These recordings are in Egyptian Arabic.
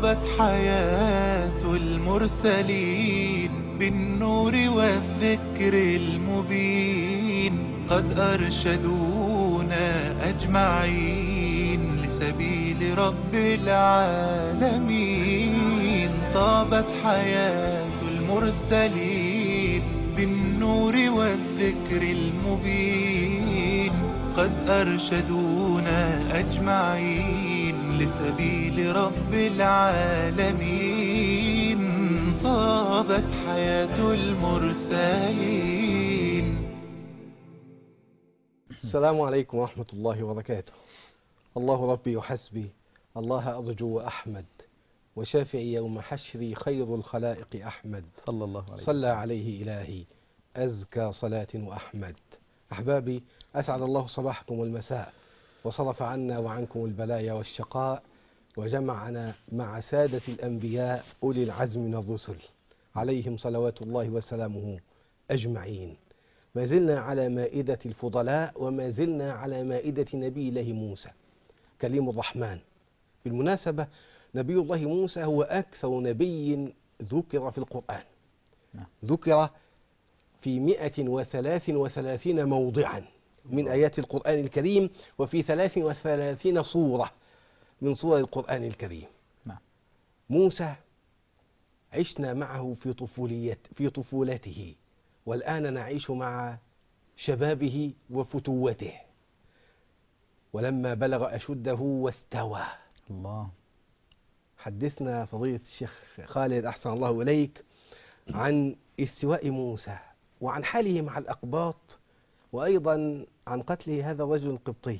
طابت حياة المرسلين بالنور والذكر المبين قد أرشدونا أجمعين لسبيل رب العالمين طابت حياة المرسلين بالنور والذكر المبين قد أرشدونا أجمعين لسبيل رب العالمين طابت حياة المرسلين السلام عليكم ورحمة الله وبركاته الله ربي وحسبي الله أرجو وأحمد وشافعي يوم حشري خير الخلائق أحمد صلى الله عليه صلى عليه إلهي أزكى صلاة وأحمد أحبابي أسعد الله صباحكم والمساء وصرف عنا وعنكم البلايا والشقاء وجمعنا مع سادة الأنبياء أولي العزم من الرسل عليهم صلوات الله وسلامه أجمعين ما زلنا على مائدة الفضلاء وما زلنا على مائدة نبي الله موسى كليم الرحمن بالمناسبة نبي الله موسى هو أكثر نبي ذكر في القرآن نعم. ذكر في مئة وثلاث وثلاثين موضعا من آيات القرآن الكريم وفي ثلاث وثلاثين صورة من صور القرآن الكريم نعم. موسى عشنا معه في طفولية في طفولته والآن نعيش مع شبابه وفتوته ولما بلغ أشده واستوى الله حدثنا فضيلة الشيخ خالد أحسن الله إليك عن استواء موسى وعن حاله مع الأقباط وأيضا عن قتله هذا الرجل القبطي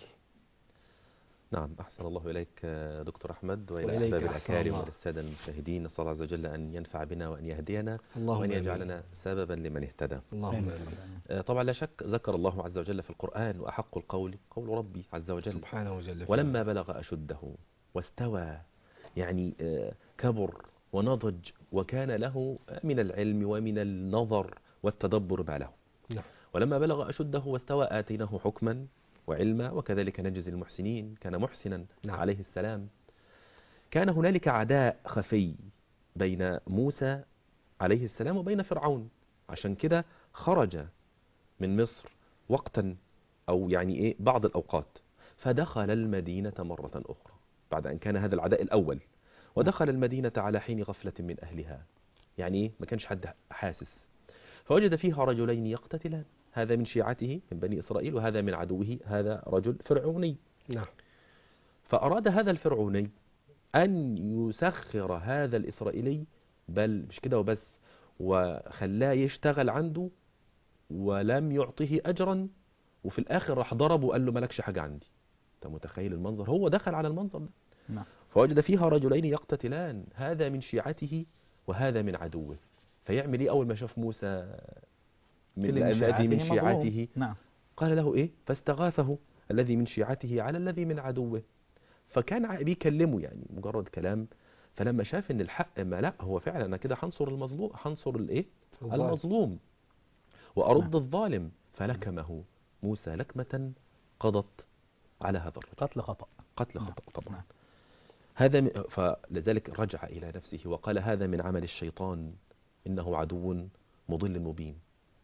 نعم أحسن الله إليك آه، دكتور أحمد وإلى وإليك أحباب أحسن الأكارم الله. وللسادة المشاهدين نسأل الله عز وجل أن ينفع بنا وأن يهدينا اللهم وأن آمين. يجعلنا سببا لمن اهتدى اللهم آمين. آمين آه، طبعا لا شك ذكر الله عز وجل في القرآن وأحق القول قول ربي عز وجل سبحانه وجل ولما بلغ أشده واستوى يعني آه، كبر ونضج وكان له من العلم ومن النظر والتدبر ما له نعم. ولما بلغ أشده واستوى آتيناه حكما وعلما وكذلك نجزي المحسنين كان محسنا نعم. عليه السلام كان هنالك عداء خفي بين موسى عليه السلام وبين فرعون عشان كده خرج من مصر وقتا أو يعني إيه بعض الأوقات فدخل المدينة مرة أخرى بعد أن كان هذا العداء الأول ودخل المدينة على حين غفلة من أهلها يعني إيه ما كانش حد حاسس فوجد فيها رجلين يقتتلان هذا من شيعته من بني إسرائيل وهذا من عدوه هذا رجل فرعوني نعم فأراد هذا الفرعوني أن يسخر هذا الإسرائيلي بل مش كده وبس وخلاه يشتغل عنده ولم يعطه أجرا وفي الآخر راح ضربه وقال له مالكش حاجة عندي أنت متخيل المنظر هو دخل على المنظر ده نعم. فوجد فيها رجلين يقتتلان هذا من شيعته وهذا من عدوه فيعمل ايه اول ما شاف موسى من اللي الذي من مظلوم. شيعته نعم قال له ايه فاستغاثه الذي من شيعته على الذي من عدوه فكان ع- بيكلمه يعني مجرد كلام فلما شاف ان الحق ما لا هو فعلا انا كده هنصر المظلوم هنصر الايه الظالم. المظلوم وارد نعم. الظالم فلكمه موسى لكمة قضت على هذا الرجل قتل خطأ قتل نعم. خطأ طبعا نعم. هذا من فلذلك رجع إلى نفسه وقال هذا من عمل الشيطان إنه عدو مضل مبين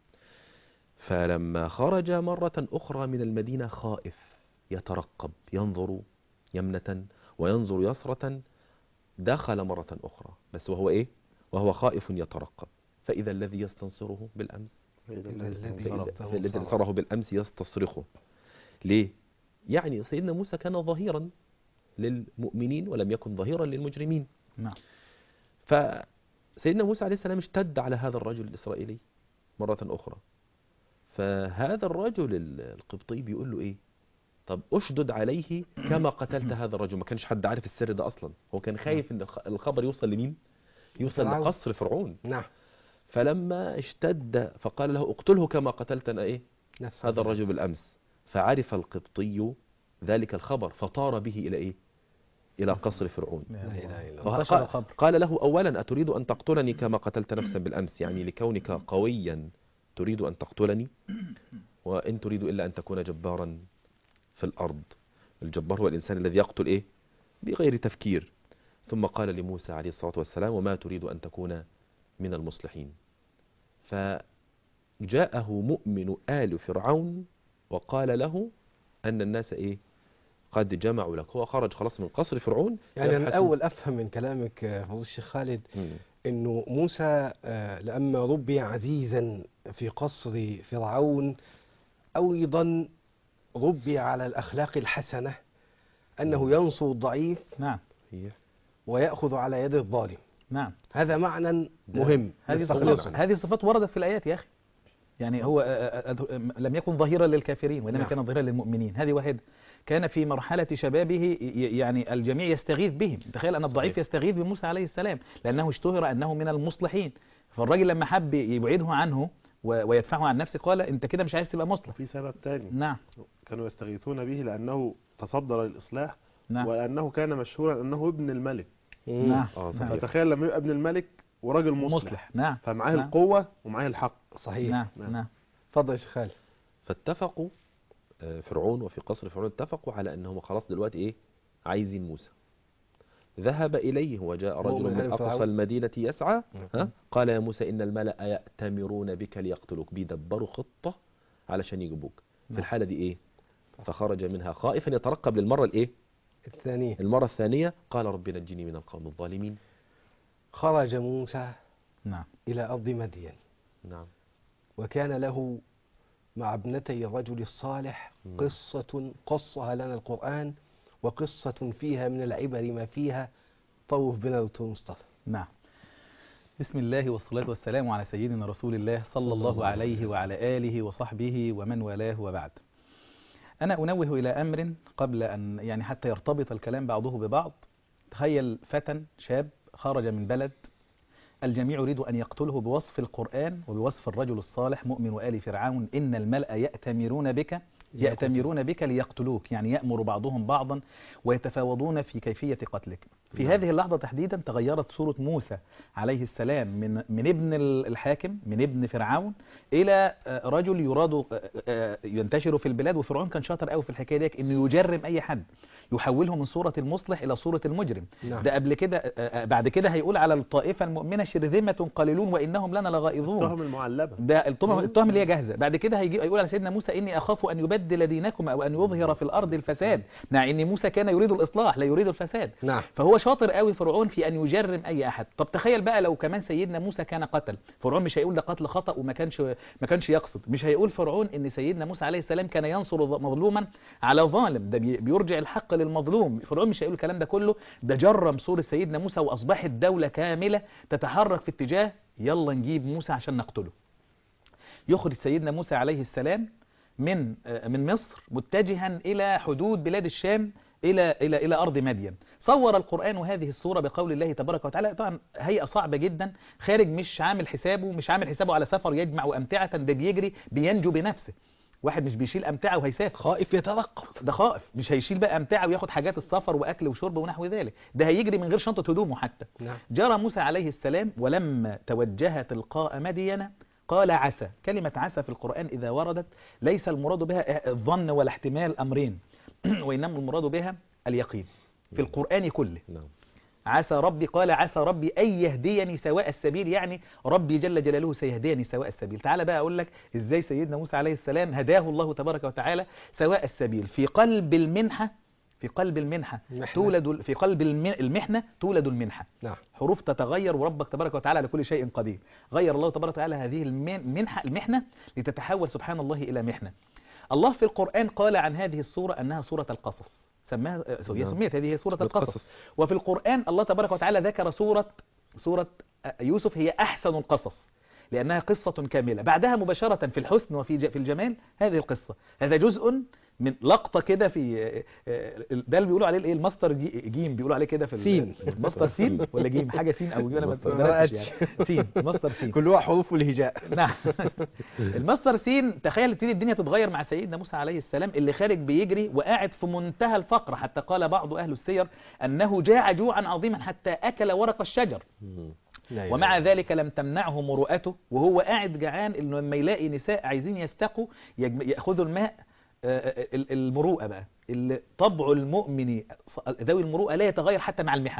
فلما خرج مرة أخرى من المدينة خائف يترقب ينظر يمنة وينظر يسرة دخل مرة أخرى بس وهو إيه وهو خائف يترقب فإذا الذي يستنصره بالأمس الذي فإذا صرفته الذي صرف. نصره بالأمس يستصرخه ليه؟ يعني سيدنا موسى كان ظهيرا للمؤمنين ولم يكن ظهيرا للمجرمين نعم فسيدنا موسى عليه السلام اشتد على هذا الرجل الإسرائيلي مرة أخرى فهذا الرجل ال- القبطي بيقول له إيه طب أشدد عليه كما قتلت هذا الرجل ما كانش حد عارف السر ده أصلا هو كان خايف إن الخ- الخبر يوصل لمين يوصل فرعون. لقصر فرعون نعم فلما اشتد فقال له اقتله كما قتلتنا إيه نفس هذا الرجل بالأمس فعرف القبطي ذلك الخبر فطار به إلى إيه إلى قصر فرعون لا لا إله إله إلا إلا الله الله. انتشر قال, الخبر قال له أولا أتريد أن تقتلني كما قتلت نفسا بالأمس يعني لكونك قويا تريد أن تقتلني وإن تريد إلا أن تكون جبارا في الأرض الجبار هو الإنسان الذي يقتل إيه بغير تفكير ثم قال لموسى عليه الصلاة والسلام وما تريد أن تكون من المصلحين فجاءه مؤمن آل فرعون وقال له أن الناس إيه قد جمعوا لك هو خرج خلاص من قصر فرعون يعني أنا يبحث- الأول أفهم من كلامك آه، فضيلة الشيخ خالد مم. أنه موسى آه، لما ربي عزيزا في قصر فرعون أيضا ربي على الأخلاق الحسنة أنه ينصر الضعيف نعم هي ويأخذ على يد الظالم نعم هذا معنى مهم هذه نستخلصه. صفات هذه صفات وردت في الآيات يا أخي يعني هو آه، آه، آه، لم يكن ظهيرا للكافرين وإنما نعم. كان ظهيرا للمؤمنين هذه واحدة كان في مرحلة شبابه ي- يعني الجميع يستغيث بهم تخيل أن الضعيف صحيح. يستغيث بموسى عليه السلام لأنه اشتهر أنه من المصلحين فالراجل لما حب يبعده عنه و- ويدفعه عن نفسه قال أنت كده مش عايز تبقى مصلح في سبب تاني نعم كانوا يستغيثون به لأنه تصدر للإصلاح نعم ولأنه كان مشهورا أنه ابن الملك مم. نعم آه، نعم. صحيح. فتخيل لما يبقى ابن الملك وراجل مصلح, مصلح نعم فمعاه نعم. القوة ومعاه الحق صحيح نعم نعم. نعم تفضل يا شيخ خالد فاتفقوا آه، فرعون وفي قصر فرعون اتفقوا على انهم خلاص دلوقتي ايه عايزين موسى ذهب اليه وجاء رجل مؤمن من آل اقصى فرعون. المدينه يسعى ها نعم. قال يا موسى ان الملا ياتمرون بك ليقتلوك بيدبروا خطه علشان يجيبوك في نعم. الحاله دي ايه فخرج منها خائفا يترقب للمره الايه الثانية المره الثانيه قال رب نجني من القوم الظالمين خرج موسى نعم إلى أرض مدين نعم وكان له مع ابنتي الرجل الصالح مم. قصة قصها لنا القرآن وقصة فيها من العبر ما فيها طوف بنا دكتور مصطفى نعم بسم الله والصلاة والسلام على سيدنا رسول الله صلى الله عليه وعلى آله وصحبه ومن والاه وبعد أنا أنوه إلى أمر قبل أن يعني حتى يرتبط الكلام بعضه ببعض تخيل فتى شاب خرج من بلد الجميع يريد أن يقتله بوصف القرآن وبوصف الرجل الصالح مؤمن وآل فرعون إن الملأ يأتمرون بك يأتمرون بك ليقتلوك يعني يأمر بعضهم بعضا ويتفاوضون في كيفية قتلك في نعم. هذه اللحظة تحديدا تغيرت صورة موسى عليه السلام من من ابن الحاكم من ابن فرعون إلى آه، رجل يراد آه، آه، ينتشر في البلاد وفرعون كان شاطر قوي في الحكاية دي إنه يجرم أي حد يحوله من صورة المصلح إلى صورة المجرم نعم. ده قبل كده آه، آه، بعد كده هيقول على الطائفة المؤمنة شرذمة قليلون وإنهم لنا لغائظون التهم المعلبة ده التهم التهم اللي هي جاهزه بعد كده هيجي يقول على سيدنا موسى اني اخاف ان يبدل دينكم او ان يظهر في الارض الفساد مع ان موسى كان يريد الاصلاح لا يريد الفساد نعم فهو شاطر قوي فرعون في ان يجرم اي احد طب تخيل بقى لو كمان سيدنا موسى كان قتل فرعون مش هيقول ده قتل خطا وما كانش ما كانش يقصد مش هيقول فرعون ان سيدنا موسى عليه السلام كان ينصر مظلوما على ظالم ده بي- بيرجع الحق للمظلوم فرعون مش هيقول الكلام ده كله ده جرم صورة سيدنا موسى واصبحت دولة كاملة تتحرك في اتجاه يلا نجيب موسى عشان نقتله يخرج سيدنا موسى عليه السلام من آه، من مصر متجها الى حدود بلاد الشام الى الى الى ارض مدين صور القران هذه الصوره بقول الله تبارك وتعالى طبعا هيئه صعبه جدا خارج مش عامل حسابه مش عامل حسابه على سفر يجمع امتعه ده بيجري بينجو بنفسه واحد مش بيشيل امتعه وهيسافر خائف يترقب ده خائف مش هيشيل بقى امتعه وياخد حاجات السفر واكل وشرب ونحو ذلك ده هيجري من غير شنطه هدومه حتى نعم جرى موسى عليه السلام ولما توجه تلقاء مدين قال عسى كلمة عسى في القرآن إذا وردت ليس المراد بها الظن ولا احتمال أمرين وإنما المراد بها اليقين في القرآن كله نعم عسى ربي قال عسى ربي أن يهديني سواء السبيل يعني ربي جل جلاله سيهديني سواء السبيل تعال بقى أقول لك إزاي سيدنا موسى عليه السلام هداه الله تبارك وتعالى سواء السبيل في قلب المنحة في قلب المنحة المحنة. تولد في قلب الم- المحنة تولد المنحة نعم حروف تتغير وربك تبارك وتعالى على كل شيء قدير غير الله تبارك وتعالى هذه المنحة المحنة لتتحول سبحان الله إلى محنة الله في القرآن قال عن هذه السورة أنها سورة القصص سماها آه، هي نعم. سميت هذه هي سورة القصص القصص. وفي القرآن الله تبارك وتعالى ذكر سورة سورة آه، يوسف هي أحسن القصص لأنها قصة كاملة بعدها مباشرة في الحسن وفي ج- في الجمال هذه القصة هذا جزء من لقطة كده في آه، آه، ده اللي بيقولوا عليه الايه الماستر جي- جيم بيقولوا عليه كده في ال- سين. الماستر سين ولا جيم حاجة سين أو جيم أنا ما ماستر. بدأتش بدأتش. يعني سين ماستر سين كلها حروف الهجاء نعم الماستر سين تخيل تبتدي الدنيا تتغير مع سيدنا موسى عليه السلام اللي خارج بيجري وقاعد في منتهى الفقر حتى قال بعض أهل السير أنه جاع جوعا عظيما حتى أكل ورق الشجر مم. لا ومع إله إلا ذلك لم تمنعه مروءته وهو قاعد جعان انه لما يلاقي نساء عايزين يستقوا يجم- ياخذوا الماء آه، آه، ال- المروءه بقى اللي طبع المؤمن ص- ذوي المروءه لا يتغير حتى مع المحن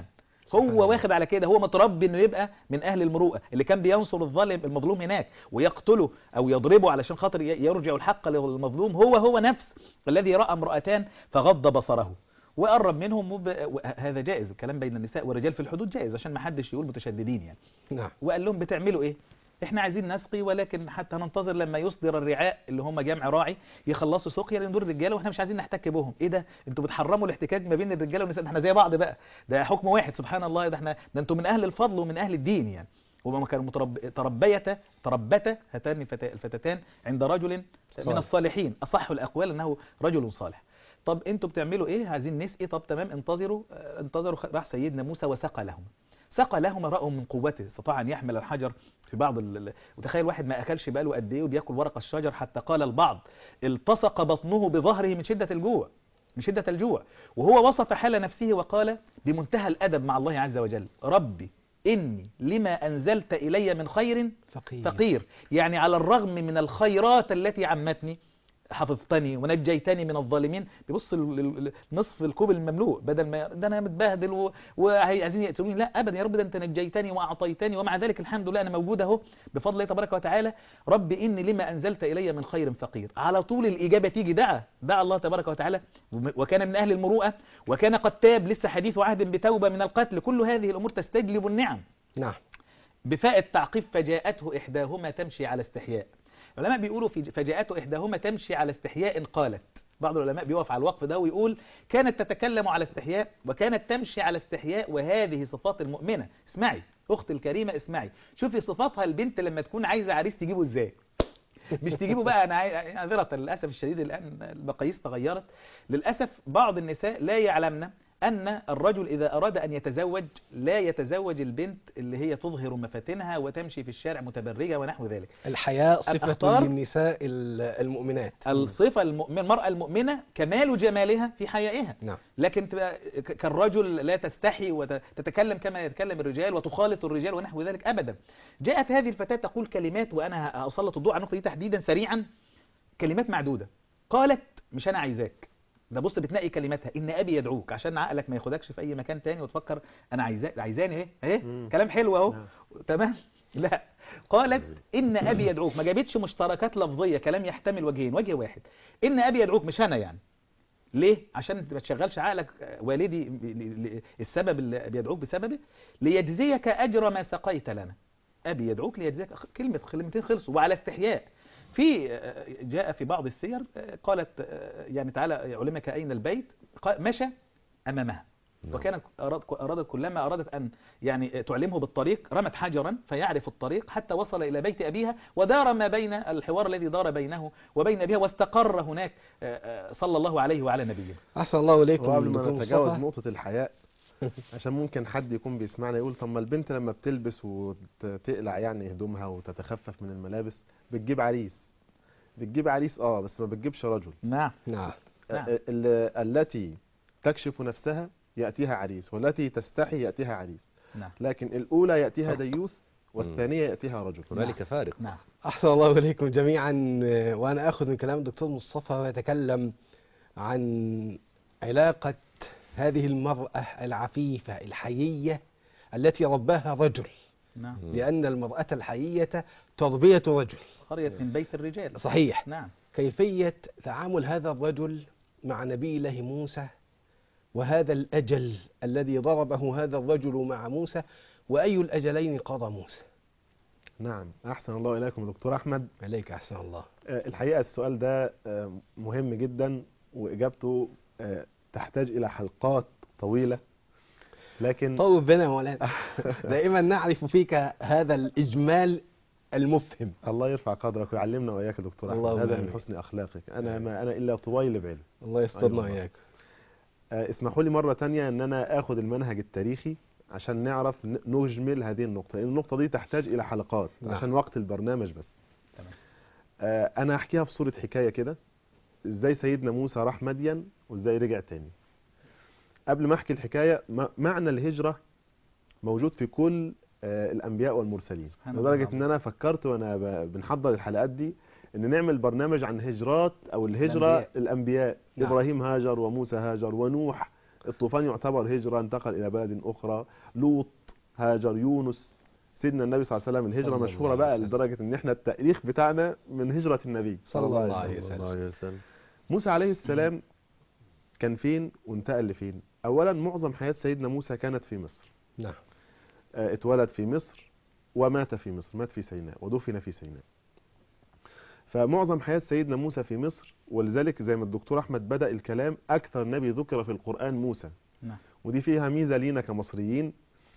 سبحان الله. هو واخد على كده هو متربي انه يبقى من اهل المروءه اللي كان بينصر الظالم المظلوم هناك ويقتله او يضربه علشان خاطر ي- يرجع الحق للمظلوم هو هو نفس الذي راى امراتان فغض بصره وقرب منهم وب... هذا جائز الكلام بين النساء والرجال في الحدود جائز عشان ما حدش يقول متشددين يعني نعم وقال لهم بتعملوا ايه احنا عايزين نسقي ولكن حتى ننتظر لما يصدر الرعاء اللي هم جمع راعي يخلصوا سقيا لان دول رجاله واحنا مش عايزين نحتك بهم ايه ده انتوا بتحرموا الاحتكاك ما بين الرجاله والنساء ده احنا زي بعض بقى ده حكم واحد سبحان الله ده احنا ده انتوا من اهل الفضل ومن اهل الدين يعني وما كانوا مترب... تربيتا تربتا هاتان الفتا- الفتاتان عند رجل من صالح. الصالحين اصح الاقوال انه رجل صالح طب انتوا بتعملوا ايه عايزين نسقي طب تمام انتظروا آه، انتظروا خ- راح سيدنا موسى وسقى لهم سقى لهم رأوا من قوته استطاع ان يحمل الحجر في بعض ال... ال- وتخيل واحد ما اكلش بقاله قد ايه وبياكل ورق الشجر حتى قال البعض التصق بطنه بظهره من شدة الجوع من شدة الجوع وهو وصف حال نفسه وقال بمنتهى الأدب مع الله عز وجل ربي إني لما أنزلت إلي من خير فقير فقير يعني على الرغم من الخيرات التي عمتني حفظتني ونجيتني من الظالمين بيبص ال- ال- ال- نصف الكوب المملوء بدل ما ده انا متبهدل و- وعايزين يقتلوني لا ابدا يا رب ده انت نجيتني واعطيتني ومع ذلك الحمد لله انا موجود اهو بفضل الله تبارك وتعالى رب اني لما انزلت الي من خير فقير على طول الاجابه تيجي دعا دعا الله تبارك وتعالى وم- وكان من اهل المروءه وكان قد تاب لسه حديث عهد بتوبه من القتل كل هذه الامور تستجلب النعم نعم بفاء التعقيب فجاءته إحداهما تمشي على استحياء العلماء بيقولوا في فجاءته إحداهما تمشي على استحياء قالت بعض العلماء بيقف على الوقف ده ويقول كانت تتكلم على استحياء وكانت تمشي على استحياء وهذه صفات المؤمنة اسمعي أختي الكريمة اسمعي شوفي صفاتها البنت لما تكون عايزة عريس تجيبه ازاي مش تجيبه بقى انا عاي- عذرة للاسف الشديد الان المقاييس تغيرت للاسف بعض النساء لا يعلمن ان الرجل اذا اراد ان يتزوج لا يتزوج البنت اللي هي تظهر مفاتنها وتمشي في الشارع متبرجه ونحو ذلك الحياء صفة الأخطار- للنساء ال- المؤمنات الصفه المؤمن المراه المؤمنه كمال جمالها في حيائها نعم لكن تبقى ك- كالرجل لا تستحي وتتكلم كما يتكلم الرجال وتخالط الرجال ونحو ذلك ابدا جاءت هذه الفتاه تقول كلمات وانا هسلط الضوء على النقطه دي تحديدا سريعا كلمات معدوده قالت مش انا عايزاك ده بص بتنقي كلماتها ان ابي يدعوك عشان عقلك ما ياخدكش في اي مكان تاني وتفكر انا عايزاك عايزاني اهي اهي مم. كلام حلو اهو نعم. تمام لا قالت ان ابي يدعوك ما جابتش مشتركات لفظيه كلام يحتمل وجهين وجه واحد ان ابي يدعوك مش انا يعني ليه عشان ما تشغلش عقلك آه، والدي ل- ل- السبب اللي بيدعوك بسببه ليجزيك اجر ما سقيت لنا ابي يدعوك ليجزيك أخ- كلمه كلمتين خلصوا وعلى استحياء في آه، جاء في بعض السير آه، قالت آه، يعني تعالى علمك اين البيت قال- مشى امامها نعم. وكانت أراد- أرادت كلما أرادت أن يعني تعلمه بالطريق رمت حجرا فيعرف الطريق حتى وصل إلى بيت أبيها ودار ما بين الحوار الذي دار بينه وبين أبيها واستقر هناك آه، آه، صلى الله عليه وعلى نبيه أحسن الله إليكم وقبل دكتور ما نتجاوز مصطفى نقطة الحياء عشان ممكن حد يكون بيسمعنا يقول طب ما البنت لما بتلبس وتقلع يعني هدومها وتتخفف من الملابس بتجيب عريس بتجيب عريس اه بس ما بتجيبش رجل نعم نعم نعم. ال- ال- التي تكشف نفسها يأتيها عريس والتي تستحي يأتيها عريس نعم لكن الأولى يأتيها ديوث والثانية يأتيها رجل هنالك فارق نعم أحسن الله إليكم جميعا آه، وأنا أخذ من كلام الدكتور مصطفى ويتكلم عن علاقة هذه المرأة العفيفة الحيية التي رباها رجل نعم لأن المرأة الحيية تربية رجل خرجت من بيت الرجال صحيح نعم كيفية تعامل هذا الرجل مع نبي الله موسى وهذا الأجل الذي ضربه هذا الرجل مع موسى وأي الأجلين قضى موسى نعم أحسن الله إليكم دكتور أحمد عليك أحسن الله آه، الحقيقة السؤال ده آه، مهم جدا وإجابته آه، تحتاج إلى حلقات طويلة لكن طول بنا يا مولانا دائما نعرف فيك هذا الإجمال المفهم الله يرفع قدرك ويعلمنا وإياك يا دكتور أحمد اللهم هذا من آمين. حسن أخلاقك أنا ما أنا إلا طويل بعلم الله يسترنا أيوة والله. وإياك آه، اسمحوا لي مرة تانية ان انا اخد المنهج التاريخي عشان نعرف ن- نجمل هذه النقطة لان النقطة دي تحتاج الى حلقات نعم. عشان وقت البرنامج بس تمام. آه، انا هحكيها في صورة حكاية كده ازاي سيدنا موسى راح مدين وازاي رجع تاني قبل ما احكي الحكاية م- معنى الهجرة موجود في كل آه، الانبياء والمرسلين سبحان الله لدرجة العظيم. ان انا فكرت وانا ب- بنحضر الحلقات دي ان نعمل برنامج عن هجرات او الهجرة الأنبياء. الانبياء نعم. ابراهيم هاجر وموسى هاجر ونوح الطوفان يعتبر هجرة انتقل إلى بلد أخرى لوط هاجر يونس سيدنا النبي صلى الله عليه وسلم الهجرة صلى الله مشهورة عليه بقى وسلم. لدرجة إن إحنا التاريخ بتاعنا من هجرة النبي صلى الله عليه وسلم. وسلم. صلى الله عليه وسلم موسى عليه السلام كان فين وانتقل لفين أولا معظم حياة سيدنا موسى كانت في مصر نعم آه، اتولد في مصر ومات في مصر مات في سيناء ودفن في سيناء فمعظم حياة سيدنا موسى في مصر ولذلك زي ما الدكتور أحمد بدأ الكلام أكثر نبي ذكر في القرآن موسى نعم. ودي فيها ميزة لينا كمصريين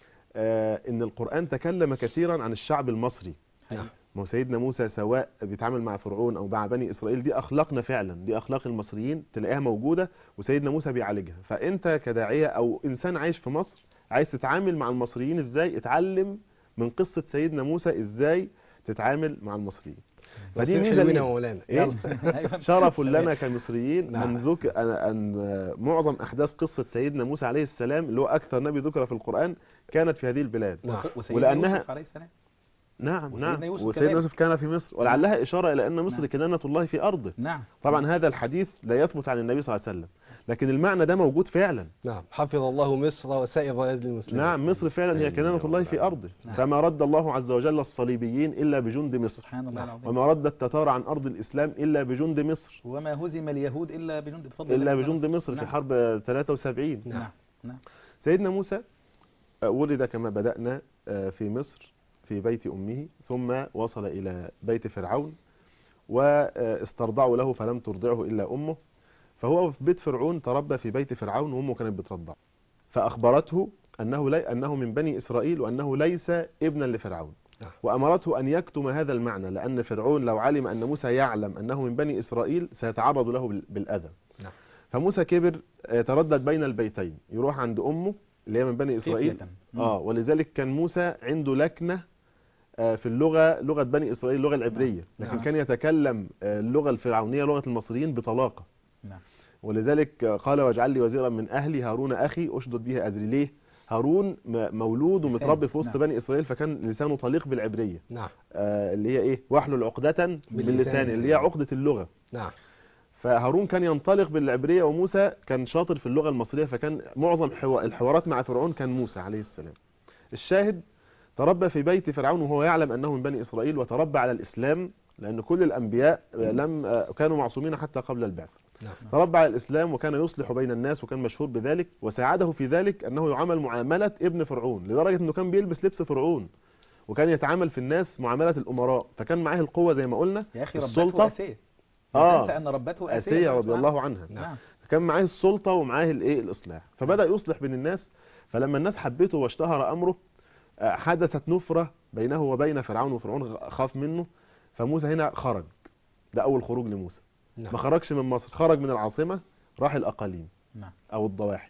آه إن القرآن تكلم كثيرا عن الشعب المصري حقيقي. ما هو سيدنا موسى سواء بيتعامل مع فرعون أو مع بني إسرائيل دي أخلاقنا فعلا دي أخلاق المصريين تلاقيها موجودة وسيدنا موسى بيعالجها فأنت كداعية أو إنسان عايش في مصر عايز تتعامل مع المصريين إزاي اتعلم من قصة سيدنا موسى إزاي تتعامل مع المصريين فدي نصيب ميزة حلوين يا لينا. مولانا إيه؟ يلا أيوة. شرف لنا كمصريين نعم. أن, ذك... أن... أن معظم أحداث قصة سيدنا موسى عليه السلام اللي هو أكثر نبي ذكر في القرآن كانت في هذه البلاد نعم وسيدنا ولأنها- يوسف عليه السلام نعم وسيدنا نعم يوسف وسيدنا كذلك. يوسف كان في مصر ولعلها إشارة إلى أن مصر نعم. كنانة الله في أرضه نعم طبعا هذا الحديث لا يثبت عن النبي صلى الله عليه وسلم لكن المعنى ده موجود فعلا نعم حفظ الله مصر وسائر بلاد المسلمين نعم مصر فعلا هي أيوة كنانة الله في والله. أرضه نعم. فما رد الله عز وجل الصليبيين إلا بجند مصر سبحان الله العظيم وما رد التتار عن أرض الإسلام إلا بجند مصر وما هزم اليهود إلا بجند بفضل إلا الله بجند تعالى. مصر في نعم. حرب 73 نعم نعم سيدنا موسى آه، ولد كما بدأنا آه، في مصر في بيت أمه ثم وصل إلى بيت فرعون واسترضعوا له فلم ترضعه إلا أمه فهو في بيت فرعون تربى في بيت فرعون وأمه كانت بترضعه فأخبرته أنه, لي أنه من بني إسرائيل وأنه ليس ابنا لفرعون نعم. وأمرته أن يكتم هذا المعنى لأن فرعون لو علم أن موسى يعلم أنه من بني إسرائيل سيتعرض له بال- بالأذى نعم. فموسى كبر آه، يتردد بين البيتين يروح عند أمه اللي هي من بني إسرائيل كيفية. مم. اه ولذلك كان موسى عنده لكنة آه، في اللغة لغة بني إسرائيل اللغة العبرية لكن نعم. كان يتكلم آه، اللغة الفرعونية لغة المصريين بطلاقة نعم. ولذلك آه، قال واجعل لي وزيرا من أهلي هارون أخي أشدد به أزري ليه هارون م- مولود لسان. ومتربي في وسط نعم. بني إسرائيل فكان لسانه طليق بالعبرية نعم آه، اللي هي إيه واحلل عقدة باللسان اللي هي عقدة اللغة نعم فهارون كان ينطلق بالعبرية وموسى كان شاطر في اللغة المصرية فكان معظم حوا- الحوارات مع فرعون كان موسى عليه السلام الشاهد تربى في بيت فرعون وهو يعلم أنه من بني إسرائيل وتربى على الإسلام لأن كل الأنبياء لم كانوا معصومين حتى قبل البعث نعم تربى على الإسلام وكان يصلح بين الناس وكان مشهور بذلك وساعده في ذلك أنه يعامل معاملة ابن فرعون لدرجة أنه كان بيلبس لبس فرعون وكان يتعامل في الناس معاملة الأمراء فكان معاه القوة زي ما قلنا يا أخي السلطة. ربته أسية لا آه. تنسى أن ربته أسية آسية رضي الله عنها نعم كان معاه السلطة ومعاه الايه الإصلاح فبدأ يصلح بين الناس فلما الناس حبته واشتهر أمره آه، حدثت نفرة بينه وبين فرعون وفرعون غ- خاف منه فموسى هنا خرج ده أول خروج لموسى نعم ما خرجش من مصر خرج من العاصمة راح الأقاليم نعم. أو الضواحي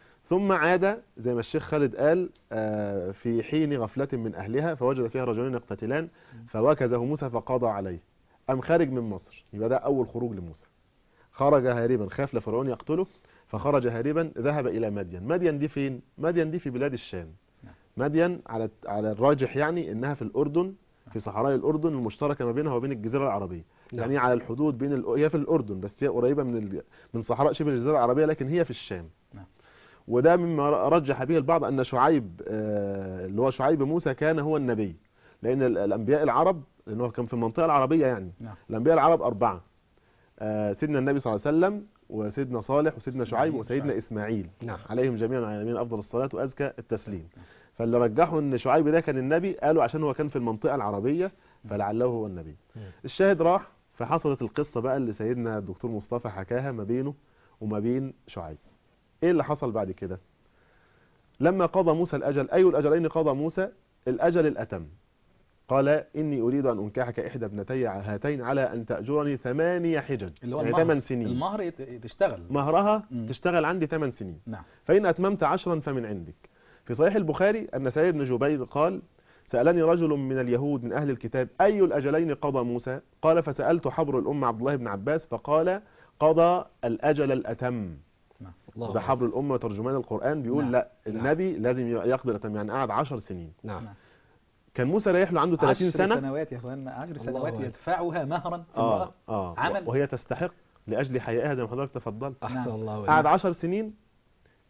ثم عاد زي ما الشيخ خالد قال آه، في حين غفلة من أهلها فوجد فيها رجلين يقتتلان فوكزه موسى فقضى عليه أم خارج من مصر يبقى ده أول خروج لموسى خرج هاربا خاف لفرعون يقتله فخرج هاربا ذهب إلى مدين مدين دي فين؟ مدين دي في بلاد الشام نعم. مدين على على الراجح يعني إنها في الأردن في صحراء الأردن المشتركة ما بينها وبين الجزيرة العربية نعم. يعني على الحدود بين ال... هي في الأردن بس هي قريبة من ال... من صحراء شبه الجزيرة العربية لكن هي في الشام نعم. وده مما رجح به البعض أن شعيب آه، اللي هو شعيب موسى كان هو النبي لأن ال- الأنبياء العرب لأنه كان في المنطقة العربية يعني نعم. الأنبياء العرب أربعة آه، سيدنا النبي صلى الله عليه وسلم وسيدنا صالح وسيدنا شعيب إسماعيل وسيدنا وشعيب. إسماعيل نعم عليهم جميعا على اليمين أفضل الصلاة وأزكى التسليم فاللي رجحوا ان شعيب ده كان النبي قالوا عشان هو كان في المنطقة العربية فلعله هو النبي مم. الشاهد راح فحصلت القصة بقى اللي سيدنا الدكتور مصطفى حكاها ما بينه وما بين شعيب ايه اللي حصل بعد كده لما قضى موسى الأجل أي الأجلين قضى موسى الأجل الأتم قال إني أريد أن أنكحك إحدى ابنتي هاتين على أن تأجرني ثمانية حجج اللي هو يعني المهر. ثمان سنين المهر يت- تشتغل مهرها مم. تشتغل عندي ثمان سنين نعم فإن أتممت عشرا فمن عندك في صحيح البخاري أن سعيد بن جبير قال سألني رجل من اليهود من أهل الكتاب أي الأجلين قضى موسى قال فسألت حبر الأمة عبد الله بن عباس فقال قضى الأجل الأتم الله ده حبر الأمة وترجمان القرآن بيقول نعم. لا النبي لازم يقضي الأتم يعني قعد عشر سنين نعم كان موسى رايح له عنده 30 عشر سنة سنوات يا اخوانا عشر الله سنوات أكبر. يدفعها مهرا آه امرأة آه عمل. وهي تستحق لأجل حيائها زي ما حضرتك تفضلت أحسن نعم. الله قعد إليك. عشر سنين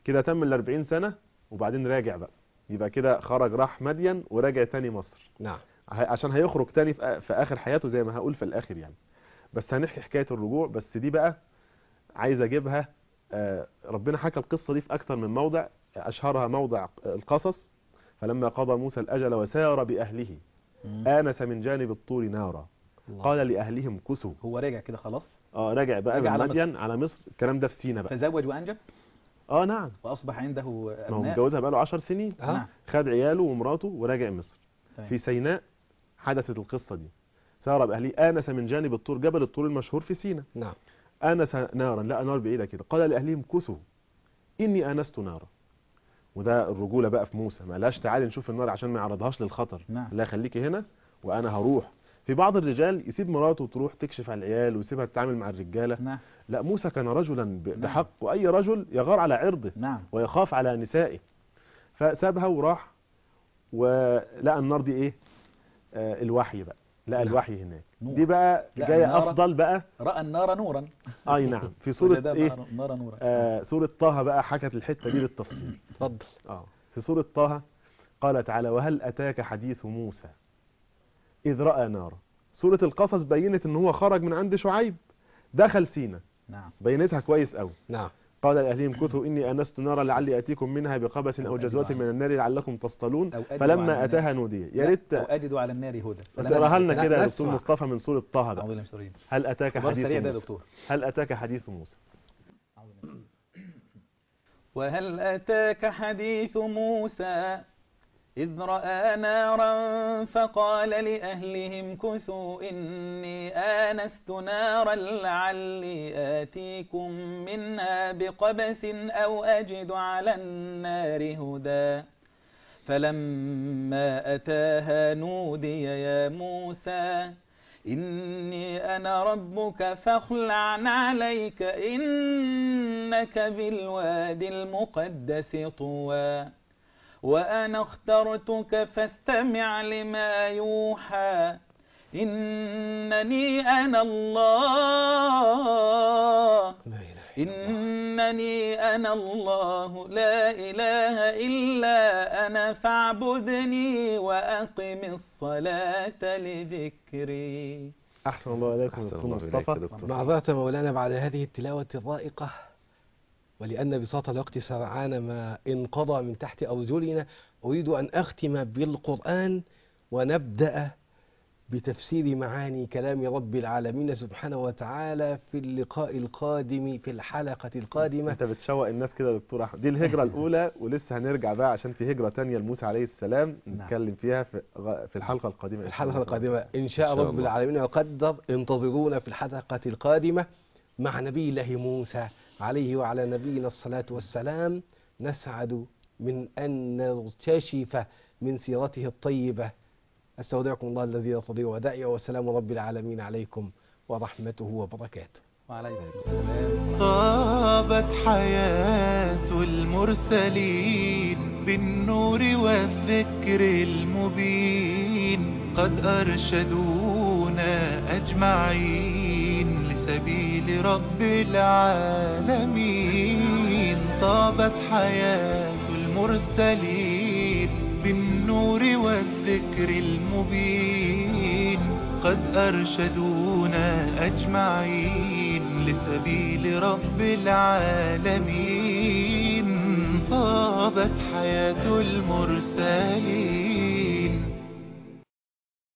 كده تم ال 40 سنة وبعدين راجع بقى يبقى كده خرج راح مدين وراجع تاني مصر نعم ه- عشان هيخرج تاني في, آ- في اخر حياته زي ما هقول في الاخر يعني بس هنحكي حكاية الرجوع بس دي بقى عايز اجيبها آه، ربنا حكى القصة دي في اكتر من موضع اشهرها موضع القصص فلما قضى موسى الاجل وسار باهله مم. آنس من جانب الطور نارا الله. قال لأهلهم كثوا هو راجع كده خلاص اه راجع بقى رجع من على مدين على مصر الكلام ده في سينا بقى تزوج وانجب اه نعم واصبح عنده ما هو ابناء متجوزها بقى له 10 سنين ها نعم. خد عياله ومراته وراجع مصر تمام. في سيناء حدثت القصة دي سار بأهله آنس من جانب الطور جبل الطور المشهور في سينا نعم آنس نارا لقى نار بعيدة كده قال لأهلهم كثوا إني آنست نارا وده الرجولة بقى في موسى ما قالهاش تعالي نشوف النار عشان ما يعرضهاش للخطر نعم. لا خليكي هنا وأنا هروح في بعض الرجال يسيب مراته تروح تكشف على العيال ويسيبها تتعامل مع الرجالة نعم لا موسى كان رجلا ب- نعم. بحق وأي رجل يغار على عرضه نعم ويخاف على نسائه فسابها وراح ولقى النار دي ايه آه الوحي بقى لقى نعم. الوحي هناك نور. دي بقى لقى جايه النار. افضل بقى راى النار نورا اي نعم في سوره وجد ايه نار- نار نورا آه سوره طه بقى حكت الحته دي بالتفصيل اتفضل اه في سوره طه قال تعالى وهل اتاك حديث موسى اذ راى نارا سوره القصص بينت ان هو خرج من عند شعيب دخل سينا نعم بينتها كويس قوي نعم قال لأهلهم كثوا إني أنست نارا لعلي أتيكم منها بقبس أو أو أجد جزوة على- من النار لعلكم تصطلون أو أجد على فلما النار. أتاها نودي يا لا، ريت أو أجد على النار هدى تقراها لنا لا، كده يا لا، دكتور اسمع. مصطفى من سورة طه أعوذ بقى بالله من الشيطان الرجيم. هل أتاك خبر حديث سريع ده يا موسى دكتور هل أتاك حديث موسى وهل أتاك حديث موسى إذ رأى نارا فقال لأهلهم كثوا إني آنست نارا لعلي آتيكم منها بقبس أو أجد على النار هدى فلما أتاها نودي يا موسى إني أنا ربك فاخلع عليك إنك بالوادي المقدس طوى وأنا اخترتك فاستمع لما يوحى إنني أنا الله لا إله إلا الله. إنني أنا الله لا إله إلا أنا فاعبدني وأقم الصلاة لذكري أحسن الله إليكم أحسن دكتور الله إليك مصطفى يا دكتور معذرة مولانا بعد هذه التلاوة الرائقة ولأن بساط الوقت سرعان ما انقضى من تحت أرجلنا أريد أن أختم بالقرآن ونبدأ بتفسير معاني كلام رب العالمين سبحانه وتعالى في اللقاء القادم في الحلقة القادمة أنت بتشوق الناس كده يا دكتور أحمد دي الهجرة الأولى ولسه هنرجع بقى عشان في هجرة تانية لموسى عليه السلام نعم. نتكلم فيها في غ- في الحلقة القادمة الحلقة القادمة إن شاء إن شاء رب الله. العالمين وقدر انتظرونا في الحلقة القادمة مع نبي الله موسى عليه وعلى نبينا الصلاة والسلام نسعد من أن نكتشف من سيرته الطيبة أستودعكم الله الذي لا تضيع ودائعه وسلام رب العالمين عليكم ورحمته وبركاته وعليكم السلام طابت حياة المرسلين بالنور والذكر المبين قد أرشدونا أجمعين لسبيل رب العالمين طابت حياة المرسلين بالنور والذكر المبين قد أرشدونا أجمعين لسبيل رب العالمين طابت حياة المرسلين